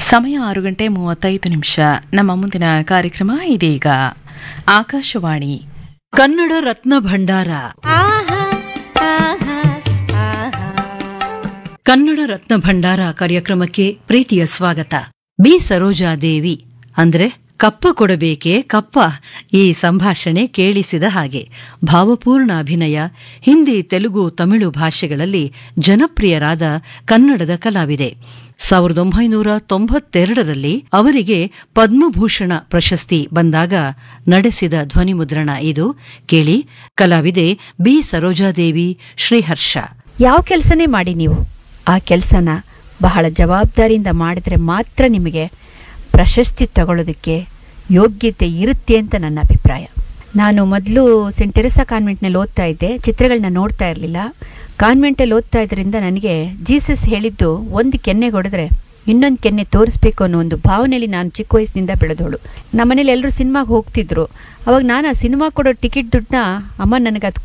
ಸಮಯ ಆರು ಗಂಟೆ ಮೂವತ್ತೈದು ನಿಮಿಷ ನಮ್ಮ ಮುಂದಿನ ಕಾರ್ಯಕ್ರಮ ಇದೀಗ ಆಕಾಶವಾಣಿ ಕನ್ನಡ ರತ್ನ ಭಂಡಾರ ಕನ್ನಡ ರತ್ನ ಭಂಡಾರ ಕಾರ್ಯಕ್ರಮಕ್ಕೆ ಪ್ರೀತಿಯ ಸ್ವಾಗತ ಬಿ ಸರೋಜಾದೇವಿ ಅಂದ್ರೆ ಕಪ್ಪ ಕೊಡಬೇಕೆ ಕಪ್ಪ ಈ ಸಂಭಾಷಣೆ ಕೇಳಿಸಿದ ಹಾಗೆ ಭಾವಪೂರ್ಣ ಅಭಿನಯ ಹಿಂದಿ ತೆಲುಗು ತಮಿಳು ಭಾಷೆಗಳಲ್ಲಿ ಜನಪ್ರಿಯರಾದ ಕನ್ನಡದ ಕಲಾವಿದೆ ಸಾವಿರದ ಒಂಬೈನೂರ ತೊಂಬತ್ತೆರಡರಲ್ಲಿ ಅವರಿಗೆ ಪದ್ಮಭೂಷಣ ಪ್ರಶಸ್ತಿ ಬಂದಾಗ ನಡೆಸಿದ ಧ್ವನಿಮುದ್ರಣ ಇದು ಕೇಳಿ ಕಲಾವಿದೆ ಬಿ ಸರೋಜಾದೇವಿ ಶ್ರೀಹರ್ಷ ಯಾವ ಕೆಲಸನೇ ಮಾಡಿ ನೀವು ಆ ಕೆಲಸನ ಬಹಳ ಜವಾಬ್ದಾರಿಯಿಂದ ಮಾಡಿದರೆ ಮಾತ್ರ ನಿಮಗೆ ಪ್ರಶಸ್ತಿ ತಗೊಳ್ಳೋದಕ್ಕೆ ಯೋಗ್ಯತೆ ಇರುತ್ತೆ ಅಂತ ನನ್ನ ಅಭಿಪ್ರಾಯ ನಾನು ಮೊದಲು ಸೆಂಟ್ ಟೆರೆಸಾ ಕಾನ್ವೆಂಟ್ನಲ್ಲಿ ಓದ್ತಾ ಇದ್ದೆ ಚಿತ್ರಗಳನ್ನ ನೋಡ್ತಾ ಇರಲಿಲ್ಲ ಕಾನ್ವೆಂಟಲ್ಲಿ ಓದ್ತಾ ಇದ್ರಿಂದ ನನಗೆ ಜೀಸಸ್ ಹೇಳಿದ್ದು ಒಂದು ಕೆನ್ನೆ ಹೊಡೆದ್ರೆ ಇನ್ನೊಂದು ಕೆನ್ನೆ ತೋರಿಸ್ಬೇಕು ಅನ್ನೋ ಒಂದು ಭಾವನೆಯಲ್ಲಿ ನಾನು ಚಿಕ್ಕ ವಯಸ್ಸಿನಿಂದ ಬೆಳೆದೋಳು ನಮ್ಮನೇಲಿ ಎಲ್ಲರೂ ಸಿನಿಮಾಗೆ ಹೋಗ್ತಿದ್ರು ಅವಾಗ ನಾನು ಆ ಸಿನಿಮಾ ಕೊಡೋ ಟಿಕೆಟ್ ದುಡ್ಡನ್ನ ಅಮ್ಮ ನನಗೆ ಅದು